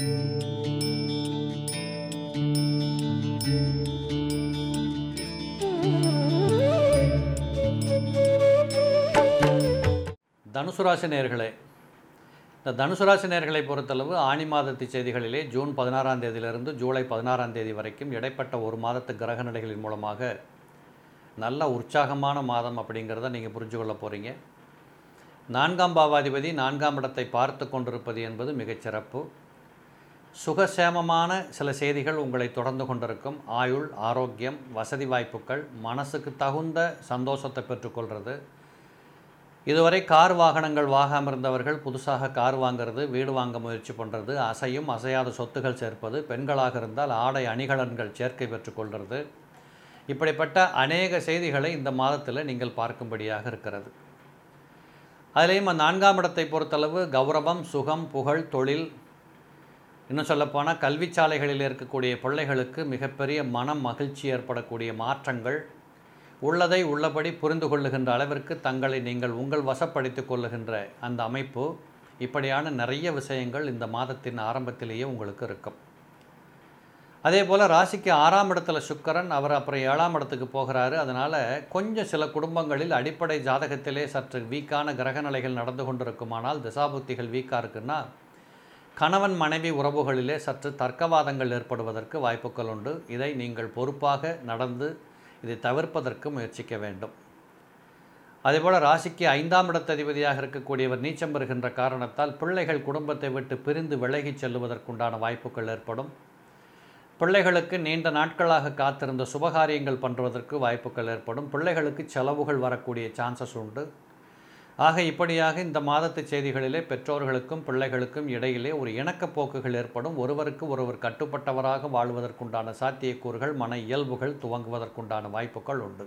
தனுசு ராசி நேர்களே இந்த தனுசு ராசி நேர்களை பொறுத்தளவு ஆணி மாதத்து செய்திகளிலே ஜூன் பதினாறாம் தேதியிலிருந்து ஜூலை பதினாறாம் தேதி வரைக்கும் இடைப்பட்ட ஒரு மாதத்து கிரக நிலைகளின் மூலமாக நல்ல உற்சாகமான மாதம் அப்படிங்கிறத நீங்கள் புரிஞ்சு கொள்ள போகிறீங்க நான்காம் பாவாதிபதி நான்காம் இடத்தை பார்த்து கொண்டிருப்பது என்பது மிகச்சிறப்பு சுகசேமமான சில செய்திகள் உங்களை தொடர்ந்து கொண்டிருக்கும் ஆயுள் ஆரோக்கியம் வசதி வாய்ப்புகள் மனசுக்கு தகுந்த சந்தோஷத்தை பெற்றுக்கொள்வது இதுவரை கார் வாகனங்கள் வாகாமல் இருந்தவர்கள் புதுசாக கார் வாங்கிறது வீடு வாங்க முயற்சி பண்ணுறது அசையும் அசையாத சொத்துகள் சேர்ப்பது பெண்களாக இருந்தால் ஆடை அணிகலன்கள் சேர்க்கை பெற்றுக்கொள்கிறது இப்படிப்பட்ட அநேக செய்திகளை இந்த மாதத்தில் நீங்கள் பார்க்கும்படியாக இருக்கிறது அதிலேயும் நான்காம் இடத்தை பொறுத்தளவு கௌரவம் சுகம் புகழ் தொழில் இன்னும் சொல்லப்போனால் கல்விச்சாலைகளில் இருக்கக்கூடிய பிள்ளைகளுக்கு மிகப்பெரிய மனம் மகிழ்ச்சி ஏற்படக்கூடிய மாற்றங்கள் உள்ளதை உள்ளபடி புரிந்து கொள்ளுகின்ற அளவிற்கு தங்களை நீங்கள் உங்கள் வசப்படுத்திக் கொள்ளுகின்ற அந்த அமைப்பு இப்படியான நிறைய விஷயங்கள் இந்த மாதத்தின் ஆரம்பத்திலேயே உங்களுக்கு இருக்கும் அதே போல் ராசிக்கு ஆறாம் இடத்துல சுக்கரன் அவர் அப்புறம் ஏழாம் இடத்துக்கு போகிறாரு அதனால் கொஞ்சம் சில குடும்பங்களில் அடிப்படை ஜாதகத்திலே சற்று வீக்கான கிரகநிலைகள் நடந்து கொண்டிருக்குமானால் திசாபுத்திகள் வீக்காக இருக்குன்னா கணவன் மனைவி உறவுகளிலே சற்று தர்க்கவாதங்கள் ஏற்படுவதற்கு வாய்ப்புகள் உண்டு இதை நீங்கள் பொறுப்பாக நடந்து இதை தவிர்ப்பதற்கு முயற்சிக்க வேண்டும் அதேபோல் ராசிக்கு ஐந்தாம் இடத்ததிபதியாக இருக்கக்கூடியவர் நீச்சம் பெறுகின்ற காரணத்தால் பிள்ளைகள் குடும்பத்தை விட்டு பிரிந்து விலகிச் செல்லுவதற்குண்டான வாய்ப்புகள் ஏற்படும் பிள்ளைகளுக்கு நீண்ட நாட்களாக காத்திருந்த சுபகாரியங்கள் பண்ணுவதற்கு வாய்ப்புகள் ஏற்படும் பிள்ளைகளுக்கு செலவுகள் வரக்கூடிய சான்சஸ் உண்டு ஆக இப்படியாக இந்த மாதத்து செய்திகளிலே பெற்றோர்களுக்கும் பிள்ளைகளுக்கும் இடையிலே ஒரு இணக்கப்போக்குகள் ஏற்படும் ஒருவருக்கு ஒருவர் கட்டுப்பட்டவராக வாழ்வதற்குண்டான சாத்தியக்கூறுகள் மன இயல்புகள் துவங்குவதற்குண்டான வாய்ப்புகள் உண்டு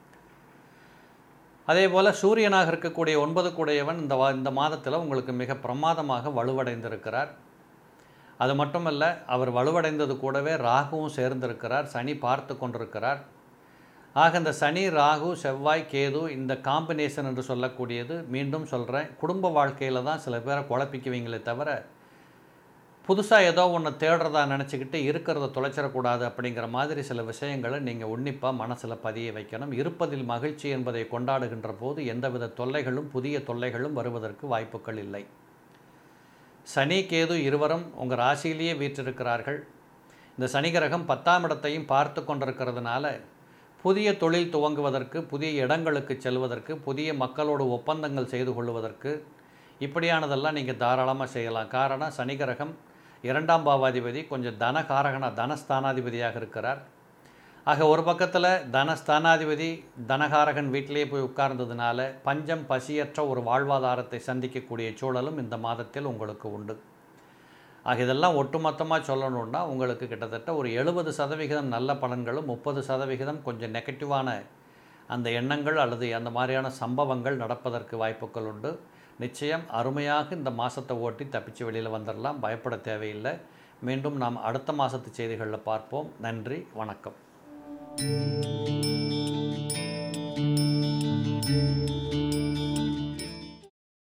அதே போல் சூரியனாக இருக்கக்கூடிய ஒன்பது கூடையவன் இந்த வா இந்த மாதத்தில் உங்களுக்கு மிக பிரமாதமாக வலுவடைந்திருக்கிறார் அது மட்டுமல்ல அவர் வலுவடைந்தது கூடவே ராகுவும் சேர்ந்திருக்கிறார் சனி பார்த்து கொண்டிருக்கிறார் ஆக இந்த சனி ராகு செவ்வாய் கேது இந்த காம்பினேஷன் என்று சொல்லக்கூடியது மீண்டும் சொல்கிறேன் குடும்ப வாழ்க்கையில் தான் சில பேரை குழப்பிக்குவீங்களே தவிர புதுசாக ஏதோ ஒன்று தேடுறதா நினச்சிக்கிட்டு இருக்கிறத தொலைச்சிடக்கூடாது அப்படிங்கிற மாதிரி சில விஷயங்களை நீங்கள் உன்னிப்பாக மனசில் பதிய வைக்கணும் இருப்பதில் மகிழ்ச்சி என்பதை கொண்டாடுகின்ற போது எந்தவித தொல்லைகளும் புதிய தொல்லைகளும் வருவதற்கு வாய்ப்புகள் இல்லை சனி கேது இருவரும் உங்கள் ராசியிலேயே வீற்றிருக்கிறார்கள் இந்த சனி கிரகம் பத்தாம் இடத்தையும் பார்த்து கொண்டிருக்கிறதுனால புதிய தொழில் துவங்குவதற்கு புதிய இடங்களுக்கு செல்வதற்கு புதிய மக்களோடு ஒப்பந்தங்கள் செய்து கொள்வதற்கு இப்படியானதெல்லாம் நீங்கள் தாராளமாக செய்யலாம் காரணம் சனி கிரகம் இரண்டாம் பாவாதிபதி கொஞ்சம் தனகாரகன தனஸ்தானாதிபதியாக இருக்கிறார் ஆக ஒரு பக்கத்தில் தனஸ்தானாதிபதி தனகாரகன் வீட்டிலேயே போய் உட்கார்ந்ததுனால பஞ்சம் பசியற்ற ஒரு வாழ்வாதாரத்தை சந்திக்கக்கூடிய சூழலும் இந்த மாதத்தில் உங்களுக்கு உண்டு ஆக இதெல்லாம் ஒட்டுமொத்தமாக சொல்லணுன்னா உங்களுக்கு கிட்டத்தட்ட ஒரு எழுபது சதவிகிதம் நல்ல பலன்களும் முப்பது சதவிகிதம் கொஞ்சம் நெகட்டிவான அந்த எண்ணங்கள் அல்லது அந்த மாதிரியான சம்பவங்கள் நடப்பதற்கு வாய்ப்புகள் உண்டு நிச்சயம் அருமையாக இந்த மாதத்தை ஓட்டி தப்பிச்சு வெளியில் வந்துடலாம் பயப்பட தேவையில்லை மீண்டும் நாம் அடுத்த மாதத்து செய்திகளில் பார்ப்போம் நன்றி வணக்கம்